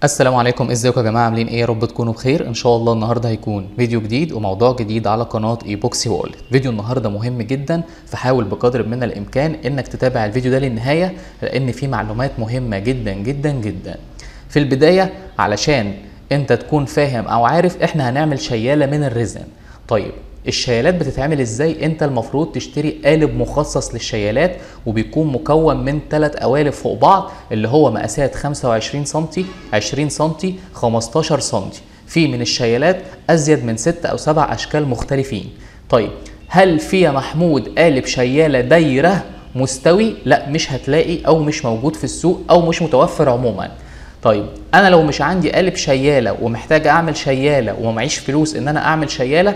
السلام عليكم ازيكم يا جماعه عاملين ايه يا رب تكونوا بخير ان شاء الله النهارده هيكون فيديو جديد وموضوع جديد على قناه ايبوكسي وول فيديو النهارده مهم جدا فحاول بقدر من الامكان انك تتابع الفيديو ده للنهايه لان فيه معلومات مهمه جدا جدا جدا في البدايه علشان انت تكون فاهم او عارف احنا هنعمل شياله من الريزن طيب الشيالات بتتعمل ازاي انت المفروض تشتري قالب مخصص للشيالات وبيكون مكون من ثلاث قوالب فوق بعض اللي هو مقاسات 25 سم 20 سم 15 سم في من الشيالات ازيد من 6 او 7 اشكال مختلفين طيب هل في يا محمود قالب شياله دايره مستوي لا مش هتلاقي او مش موجود في السوق او مش متوفر عموما طيب انا لو مش عندي قالب شياله ومحتاج اعمل شياله ومعيش فلوس ان انا اعمل شياله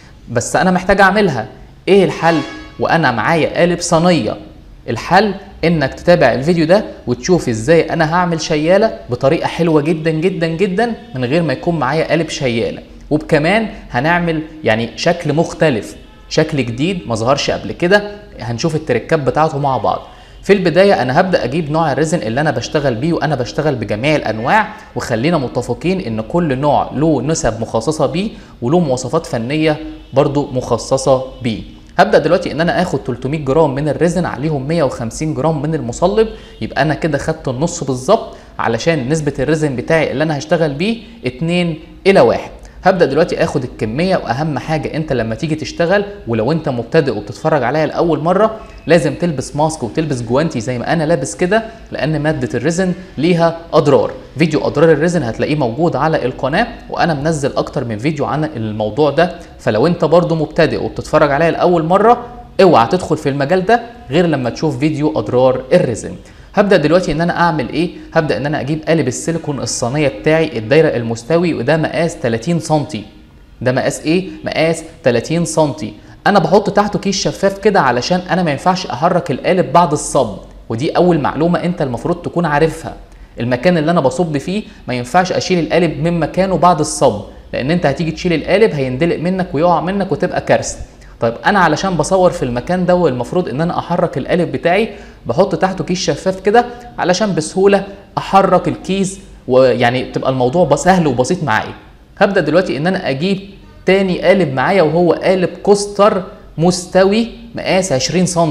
بس انا محتاج اعملها ايه الحل وانا معايا قالب صينيه الحل انك تتابع الفيديو ده وتشوف ازاي انا هعمل شياله بطريقه حلوه جدا جدا جدا من غير ما يكون معايا قالب شياله وبكمان هنعمل يعني شكل مختلف شكل جديد ما ظهرش قبل كده هنشوف التركات بتاعته مع بعض في البداية أنا هبدأ أجيب نوع الريزن اللي أنا بشتغل بيه وأنا بشتغل بجميع الأنواع وخلينا متفقين إن كل نوع له نسب مخصصة بيه وله مواصفات فنية برضو مخصصة بيه هبدأ دلوقتي إن أنا آخد 300 جرام من الريزن عليهم 150 جرام من المصلب يبقى أنا كده خدت النص بالظبط علشان نسبة الريزن بتاعي اللي أنا هشتغل بيه 2 إلى 1 هبدا دلوقتي اخد الكميه واهم حاجه انت لما تيجي تشتغل ولو انت مبتدئ وبتتفرج عليا لاول مره لازم تلبس ماسك وتلبس جوانتي زي ما انا لابس كده لان ماده الريزن ليها اضرار فيديو اضرار الريزن هتلاقيه موجود على القناه وانا منزل اكتر من فيديو عن الموضوع ده فلو انت برضو مبتدئ وبتتفرج عليا لاول مره اوعى تدخل في المجال ده غير لما تشوف فيديو اضرار الريزن هبدا دلوقتي ان انا اعمل ايه هبدا ان انا اجيب قالب السيليكون الصينيه بتاعي الدايره المستوي وده مقاس 30 سم ده مقاس ايه مقاس 30 سم انا بحط تحته كيس شفاف كده علشان انا ما ينفعش احرك القالب بعد الصب ودي اول معلومه انت المفروض تكون عارفها المكان اللي انا بصب فيه ما ينفعش اشيل القالب من مكانه بعد الصب لان انت هتيجي تشيل القالب هيندلق منك ويقع منك وتبقى كارثه طيب انا علشان بصور في المكان ده والمفروض ان انا احرك القالب بتاعي بحط تحته كيس شفاف كده علشان بسهوله احرك الكيس ويعني تبقى الموضوع سهل وبسيط معايا هبدا دلوقتي ان انا اجيب تاني قالب معايا وهو قالب كوستر مستوي مقاس 20 سم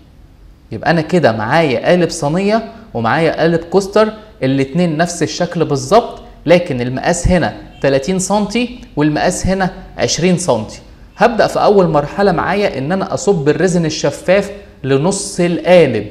يبقى انا كده معايا قالب صينيه ومعايا قالب كوستر الاتنين نفس الشكل بالظبط لكن المقاس هنا 30 سم والمقاس هنا 20 سم هبدا في اول مرحله معايا ان انا اصب الريزن الشفاف لنص القالب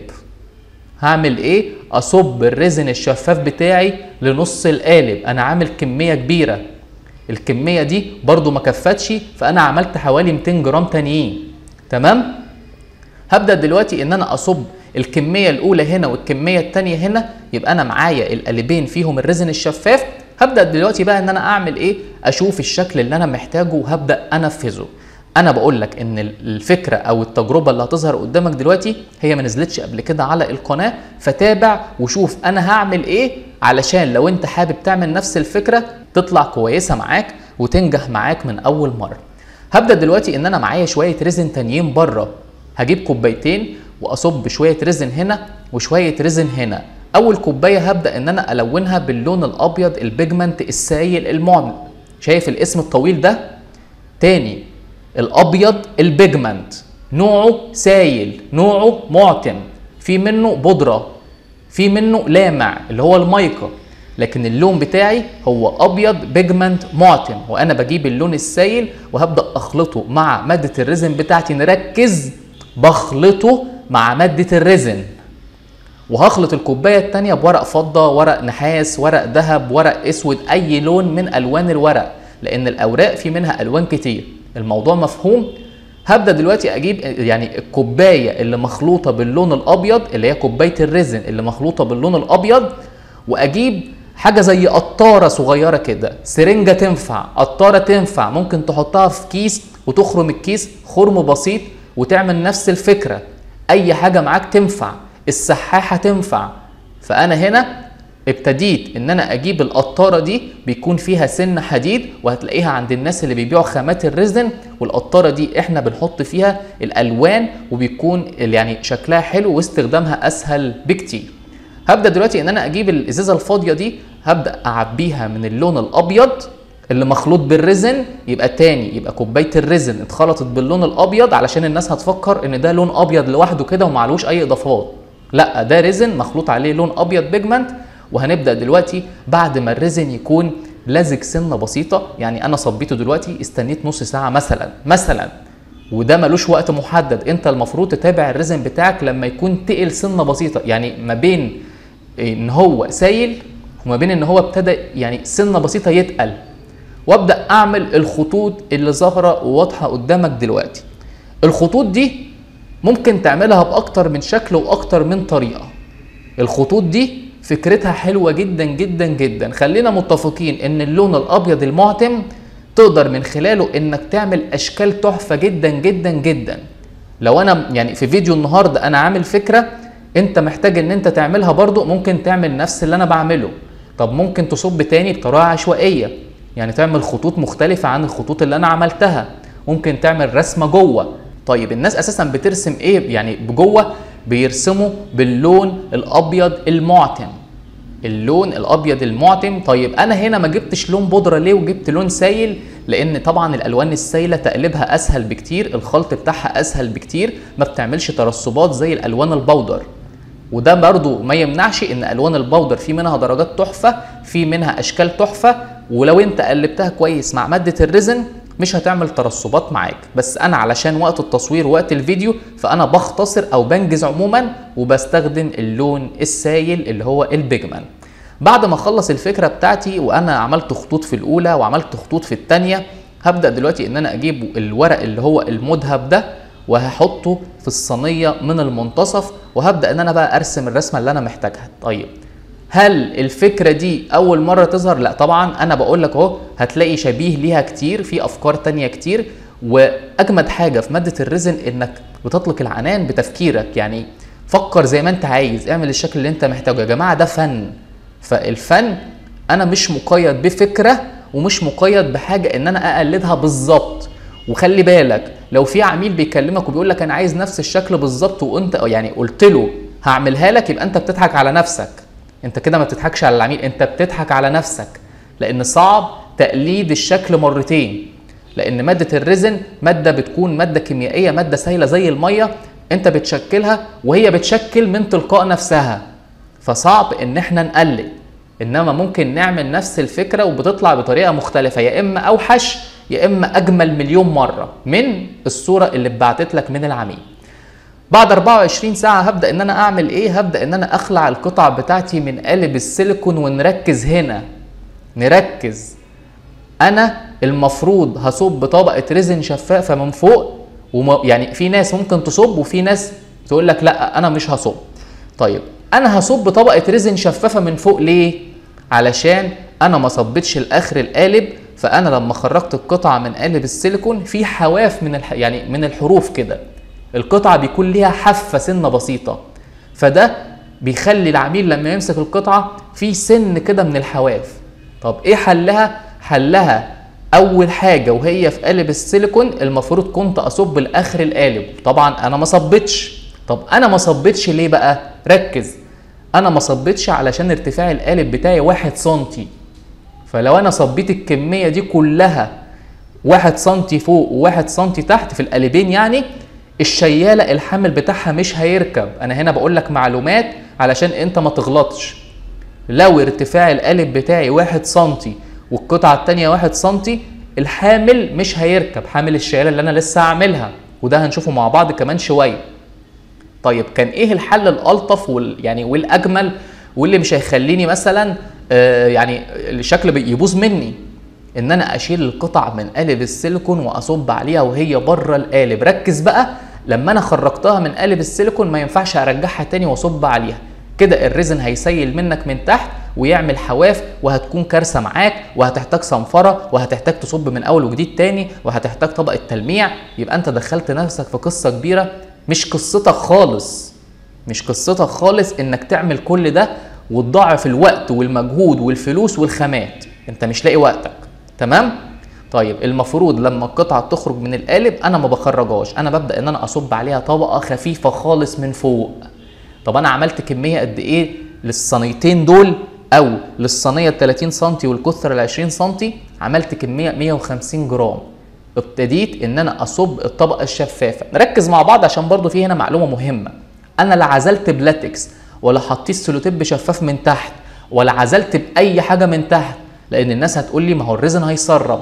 هعمل ايه اصب الريزن الشفاف بتاعي لنص القالب انا عامل كميه كبيره الكميه دي برضو ما كفتش فانا عملت حوالي 200 جرام تانيين تمام هبدا دلوقتي ان انا اصب الكميه الاولى هنا والكميه الثانيه هنا يبقى انا معايا القالبين فيهم الريزن الشفاف هبدا دلوقتي بقى ان انا اعمل ايه اشوف الشكل اللي انا محتاجه وهبدا انفذه انا بقول لك ان الفكره او التجربه اللي هتظهر قدامك دلوقتي هي ما نزلتش قبل كده على القناه فتابع وشوف انا هعمل ايه علشان لو انت حابب تعمل نفس الفكره تطلع كويسه معاك وتنجح معاك من اول مره هبدا دلوقتي ان انا معايا شويه ريزن تانيين بره هجيب كوبايتين واصب شويه ريزن هنا وشويه ريزن هنا اول كوبايه هبدا ان انا الونها باللون الابيض البيجمنت السائل المعمل شايف الاسم الطويل ده تاني الابيض البيجمنت نوعه سايل نوعه معتم في منه بودره في منه لامع اللي هو المايكا لكن اللون بتاعي هو ابيض بيجمنت معتم وانا بجيب اللون السايل وهبدا اخلطه مع ماده الريزن بتاعتي نركز بخلطه مع ماده الريزن وهخلط الكوبايه الثانيه بورق فضه ورق نحاس ورق ذهب ورق اسود اي لون من الوان الورق لان الاوراق في منها الوان كتير الموضوع مفهوم هبدا دلوقتي اجيب يعني الكوبايه اللي مخلوطه باللون الابيض اللي هي كوبايه الريزن اللي مخلوطه باللون الابيض واجيب حاجه زي قطاره صغيره كده سرنجه تنفع قطاره تنفع ممكن تحطها في كيس وتخرم الكيس خرم بسيط وتعمل نفس الفكره اي حاجه معاك تنفع السحاحه تنفع فانا هنا ابتديت ان انا اجيب القطاره دي بيكون فيها سن حديد وهتلاقيها عند الناس اللي بيبيعوا خامات الريزن والقطاره دي احنا بنحط فيها الالوان وبيكون يعني شكلها حلو واستخدامها اسهل بكتير هبدا دلوقتي ان انا اجيب الازازه الفاضيه دي هبدا اعبيها من اللون الابيض اللي مخلوط بالريزن يبقى تاني يبقى كوبايه الريزن اتخلطت باللون الابيض علشان الناس هتفكر ان ده لون ابيض لوحده كده ومعلوش اي اضافات لا ده ريزن مخلوط عليه لون ابيض بيجمنت وهنبدا دلوقتي بعد ما الريزن يكون لزج سنه بسيطه يعني انا صبيته دلوقتي استنيت نص ساعه مثلا مثلا وده ملوش وقت محدد انت المفروض تتابع الريزن بتاعك لما يكون تقل سنه بسيطه يعني ما بين ان هو سايل وما بين ان هو ابتدى يعني سنه بسيطه يتقل وابدا اعمل الخطوط اللي ظاهره وواضحه قدامك دلوقتي الخطوط دي ممكن تعملها باكتر من شكل واكتر من طريقه الخطوط دي فكرتها حلوه جدا جدا جدا خلينا متفقين ان اللون الابيض المعتم تقدر من خلاله انك تعمل اشكال تحفه جدا جدا جدا لو انا يعني في فيديو النهارده انا عامل فكره انت محتاج ان انت تعملها برضو ممكن تعمل نفس اللي انا بعمله طب ممكن تصب تاني بطريقه عشوائيه يعني تعمل خطوط مختلفه عن الخطوط اللي انا عملتها ممكن تعمل رسمه جوه طيب الناس اساسا بترسم ايه يعني بجوه بيرسموا باللون الابيض المعتم اللون الابيض المعتم طيب انا هنا ما جبتش لون بودره ليه وجبت لون سايل لان طبعا الالوان السايله تقليبها اسهل بكتير الخلط بتاعها اسهل بكتير ما بتعملش ترسبات زي الالوان البودر وده برضو ما يمنعش ان الوان البودر في منها درجات تحفه في منها اشكال تحفه ولو انت قلبتها كويس مع ماده الريزن مش هتعمل ترسبات معاك بس انا علشان وقت التصوير وقت الفيديو فانا بختصر او بنجز عموما وبستخدم اللون السايل اللي هو البيجمنت بعد ما اخلص الفكره بتاعتي وانا عملت خطوط في الاولى وعملت خطوط في الثانيه هبدا دلوقتي ان انا اجيب الورق اللي هو المذهب ده وهحطه في الصينيه من المنتصف وهبدا ان انا بقى ارسم الرسمه اللي انا محتاجها طيب هل الفكره دي اول مره تظهر لا طبعا انا بقول لك اهو هتلاقي شبيه ليها كتير في افكار تانية كتير واجمد حاجه في ماده الريزن انك بتطلق العنان بتفكيرك يعني فكر زي ما انت عايز اعمل الشكل اللي انت محتاجه يا جماعه ده فن فالفن انا مش مقيد بفكره ومش مقيد بحاجه ان انا اقلدها بالظبط وخلي بالك لو في عميل بيكلمك وبيقول لك انا عايز نفس الشكل بالظبط وانت يعني قلت له هعملها لك يبقى انت بتضحك على نفسك انت كده ما بتضحكش على العميل انت بتضحك على نفسك لان صعب تقليد الشكل مرتين لان ماده الريزن ماده بتكون ماده كيميائيه ماده سائله زي الميه انت بتشكلها وهي بتشكل من تلقاء نفسها فصعب ان احنا نقلد انما ممكن نعمل نفس الفكره وبتطلع بطريقه مختلفه يا اما اوحش يا اما اجمل مليون مره من الصوره اللي اتبعتت لك من العميل بعد 24 ساعه هبدا ان انا اعمل ايه هبدا ان انا اخلع القطع بتاعتي من قالب السيليكون ونركز هنا نركز انا المفروض هصب طبقه ريزن شفافه من فوق وم... يعني في ناس ممكن تصب وفي ناس تقول لك لا انا مش هصب طيب انا هصب طبقه ريزن شفافه من فوق ليه علشان انا ما صبتش الاخر القالب فانا لما خرجت القطعه من قالب السيليكون في حواف من الح... يعني من الحروف كده القطعه بيكون ليها حافه سنه بسيطه فده بيخلي العميل لما يمسك القطعه في سن كده من الحواف طب ايه حلها حلها اول حاجه وهي في قالب السيليكون المفروض كنت اصب لاخر القالب طبعا انا ما صبتش طب انا ما صبتش ليه بقى ركز انا ما صبتش علشان ارتفاع القالب بتاعي واحد سنتي فلو انا صبيت الكميه دي كلها واحد سنتي فوق وواحد سنتي تحت في القالبين يعني الشياله الحمل بتاعها مش هيركب انا هنا بقول لك معلومات علشان انت ما تغلطش لو ارتفاع القالب بتاعي واحد سنتي والقطعه التانيه واحد سنتي الحامل مش هيركب حامل الشياله اللي انا لسه هعملها وده هنشوفه مع بعض كمان شويه طيب كان ايه الحل الالطف وال يعني والاجمل واللي مش هيخليني مثلا آه يعني الشكل يبوظ مني ان انا اشيل القطع من قالب السيليكون واصب عليها وهي بره القالب ركز بقى لما انا خرجتها من قالب السيليكون ما ينفعش ارجعها تاني واصب عليها كده الريزن هيسيل منك من تحت ويعمل حواف وهتكون كارثه معاك وهتحتاج صنفره وهتحتاج تصب من اول وجديد تاني وهتحتاج طبقه تلميع يبقى انت دخلت نفسك في قصه كبيره مش قصتك خالص مش قصتك خالص انك تعمل كل ده وتضاعف الوقت والمجهود والفلوس والخامات انت مش لاقي وقتك تمام طيب المفروض لما القطعه تخرج من القالب انا ما بخرجهاش انا ببدا ان انا اصب عليها طبقه خفيفه خالص من فوق طب انا عملت كميه قد ايه للصينيتين دول او للصينيه ال 30 سم والكثر ال 20 سم عملت كميه 150 جرام ابتديت ان انا اصب الطبقه الشفافه نركز مع بعض عشان برضو في هنا معلومه مهمه انا لا عزلت بلاتكس ولا حطيت سلوتيب شفاف من تحت ولا عزلت باي حاجه من تحت لان الناس هتقول لي ما هو الريزن هيسرب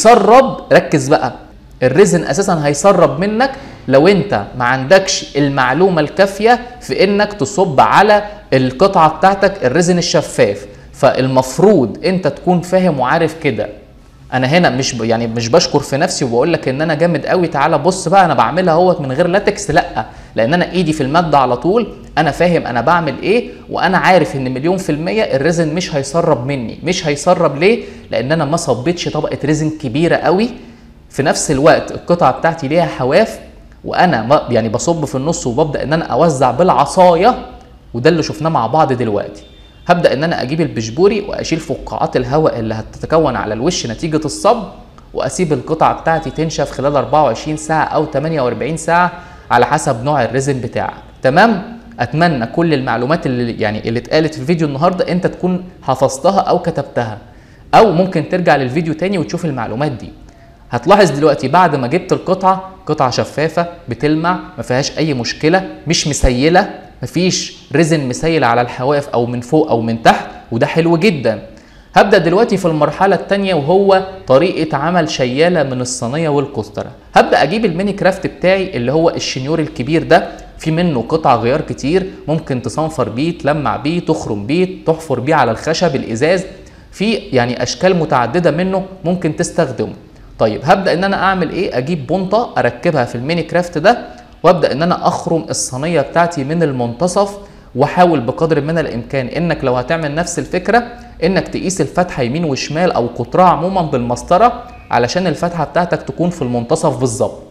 يسرب ركز بقى الريزن اساسا هيسرب منك لو انت ما عندكش المعلومه الكافيه في انك تصب على القطعه بتاعتك الريزن الشفاف فالمفروض انت تكون فاهم وعارف كده انا هنا مش ب... يعني مش بشكر في نفسي وبقول لك ان انا جامد قوي تعالى بص بقى انا بعملها اهوت من غير لاتكس لا لان انا ايدي في الماده على طول انا فاهم انا بعمل ايه وانا عارف ان مليون في الميه الريزن مش هيسرب مني مش هيسرب ليه لان انا ما صبيتش طبقه ريزن كبيره قوي في نفس الوقت القطعه بتاعتي ليها حواف وانا ما يعني بصب في النص وببدا ان انا اوزع بالعصايه وده اللي شفناه مع بعض دلوقتي هبدا ان انا اجيب البشبوري واشيل فقاعات الهواء اللي هتتكون على الوش نتيجه الصب واسيب القطعه بتاعتي تنشف خلال 24 ساعه او 48 ساعه على حسب نوع الريزن بتاعك تمام اتمنى كل المعلومات اللي يعني اللي اتقالت في الفيديو النهارده انت تكون حفظتها او كتبتها او ممكن ترجع للفيديو تاني وتشوف المعلومات دي هتلاحظ دلوقتي بعد ما جبت القطعه قطعه شفافه بتلمع ما فيهاش اي مشكله مش مسيله مفيش ريزن مسيل على الحواف او من فوق او من تحت وده حلو جدا هبدا دلوقتي في المرحله الثانيه وهو طريقه عمل شياله من الصينيه والكستره هبدا اجيب الميني كرافت بتاعي اللي هو الشنيور الكبير ده في منه قطع غيار كتير ممكن تصنفر بيه تلمع بيه تخرم بيه تحفر بيه على الخشب الازاز في يعني اشكال متعدده منه ممكن تستخدمه طيب هبدا ان انا اعمل ايه اجيب بنطه اركبها في الميني كرافت ده وابدا ان انا اخرم الصينيه بتاعتي من المنتصف واحاول بقدر من الامكان انك لو هتعمل نفس الفكره انك تقيس الفتحه يمين وشمال او قطرها عموما بالمسطره علشان الفتحه بتاعتك تكون في المنتصف بالظبط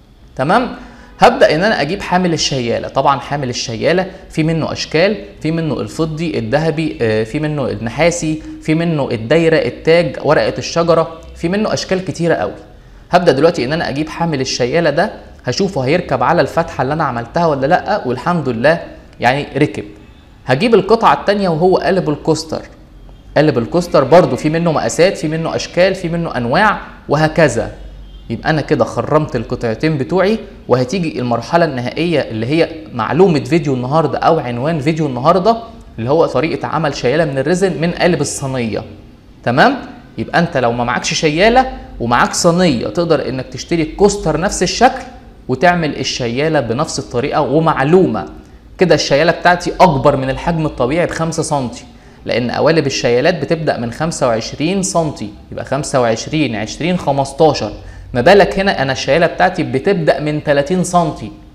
تمام هبدا ان انا اجيب حامل الشياله طبعا حامل الشياله في منه اشكال في منه الفضي الذهبي آه، في منه النحاسي في منه الدايره التاج ورقه الشجره في منه اشكال كتيره قوي هبدا دلوقتي ان انا اجيب حامل الشياله ده هشوفه هيركب على الفتحه اللي انا عملتها ولا لا والحمد لله يعني ركب هجيب القطعه الثانيه وهو قالب الكوستر قالب الكوستر برضو في منه مقاسات في منه اشكال في منه انواع وهكذا يبقى انا كده خرمت القطعتين بتوعي وهتيجي المرحله النهائيه اللي هي معلومه فيديو النهارده او عنوان فيديو النهارده اللي هو طريقه عمل شياله من الريزن من قالب الصينيه تمام يبقى انت لو ما معكش شياله ومعاك صينيه تقدر انك تشتري كوستر نفس الشكل وتعمل الشياله بنفس الطريقه ومعلومه كده الشياله بتاعتي اكبر من الحجم الطبيعي ب 5 سم لان قوالب الشيالات بتبدا من 25 سم يبقى 25 20 15 ما بالك هنا انا الشياله بتاعتي بتبدا من 30 سم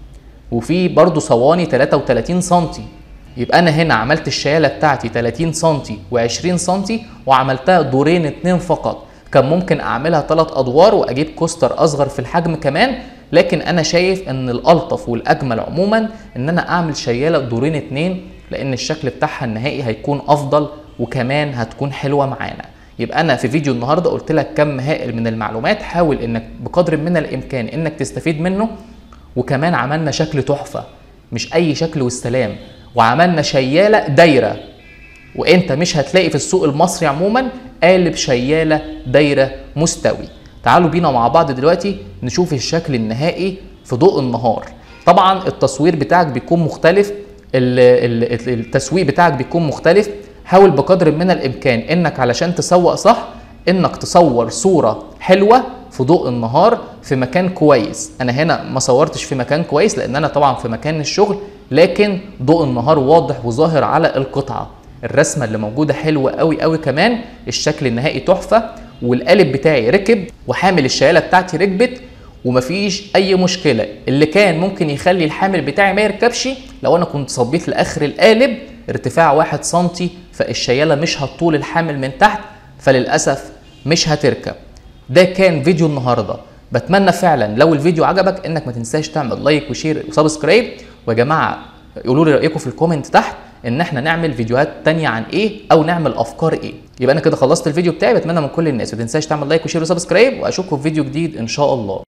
وفي برضو صواني 33 سم يبقى انا هنا عملت الشياله بتاعتي 30 سم و20 سم وعملتها دورين اتنين فقط كان ممكن اعملها ثلاث ادوار واجيب كوستر اصغر في الحجم كمان لكن انا شايف ان الالطف والاجمل عموما ان انا اعمل شياله دورين اتنين لان الشكل بتاعها النهائي هيكون افضل وكمان هتكون حلوه معانا يبقى انا في فيديو النهارده قلت لك كم هائل من المعلومات حاول انك بقدر من الامكان انك تستفيد منه وكمان عملنا شكل تحفه مش اي شكل والسلام وعملنا شياله دايره وانت مش هتلاقي في السوق المصري عموما قالب شياله دايره مستوي تعالوا بينا مع بعض دلوقتي نشوف الشكل النهائي في ضوء النهار طبعا التصوير بتاعك بيكون مختلف ال- ال- التسويق بتاعك بيكون مختلف حاول بقدر من الامكان انك علشان تسوق صح انك تصور صوره حلوه في ضوء النهار في مكان كويس انا هنا ما صورتش في مكان كويس لان انا طبعا في مكان الشغل لكن ضوء النهار واضح وظاهر على القطعه الرسمه اللي موجوده حلوه قوي قوي كمان الشكل النهائي تحفه والقالب بتاعي ركب وحامل الشياله بتاعتي ركبت ومفيش اي مشكله اللي كان ممكن يخلي الحامل بتاعي ما يركبش لو انا كنت صبيت لاخر القالب ارتفاع واحد سنتي فالشياله مش هتطول الحامل من تحت فللاسف مش هتركب ده كان فيديو النهارده بتمنى فعلا لو الفيديو عجبك انك ما تنساش تعمل لايك وشير وسبسكرايب ويا جماعه قولوا لي رايكم في الكومنت تحت ان احنا نعمل فيديوهات تانية عن ايه او نعمل افكار ايه يبقى انا كده خلصت الفيديو بتاعي بتمنى من كل الناس ما تنساش تعمل لايك وشير وسبسكرايب واشوفكم في فيديو جديد ان شاء الله